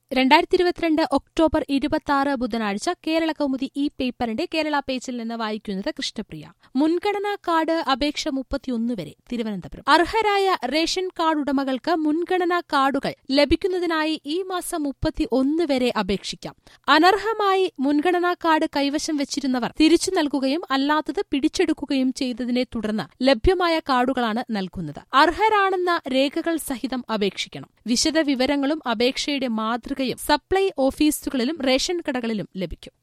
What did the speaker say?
രണ്ടായിരത്തി ഇരുപത്തിരണ്ട് ഒക്ടോബർ ഇരുപത്തി ആറ് ബുധനാഴ്ച കേരള കൗമുദി ഈ പേപ്പറിന്റെ കേരള പേജിൽ നിന്ന് വായിക്കുന്നത് കൃഷ്ണപ്രിയ മുൻഗണനാ കാർഡ് അപേക്ഷ മുപ്പത്തിയൊന്ന് വരെ തിരുവനന്തപുരം അർഹരായ റേഷൻ കാർഡ് ഉടമകൾക്ക് മുൻഗണനാ കാർഡുകൾ ലഭിക്കുന്നതിനായി ഈ മാസം മുപ്പത്തി ഒന്ന് വരെ അപേക്ഷിക്കാം അനർഹമായി മുൻഗണനാ കാർഡ് കൈവശം വെച്ചിരുന്നവർ തിരിച്ചു നൽകുകയും അല്ലാത്തത് പിടിച്ചെടുക്കുകയും ചെയ്തതിനെ തുടർന്ന് ലഭ്യമായ കാർഡുകളാണ് നൽകുന്നത് അർഹരാണെന്ന രേഖകൾ സഹിതം അപേക്ഷിക്കണം വിശദ വിവരങ്ങളും അപേക്ഷയുടെ മാതൃകയും സപ്ലൈ ഓഫീസുകളിലും റേഷൻ കടകളിലും ലഭിക്കും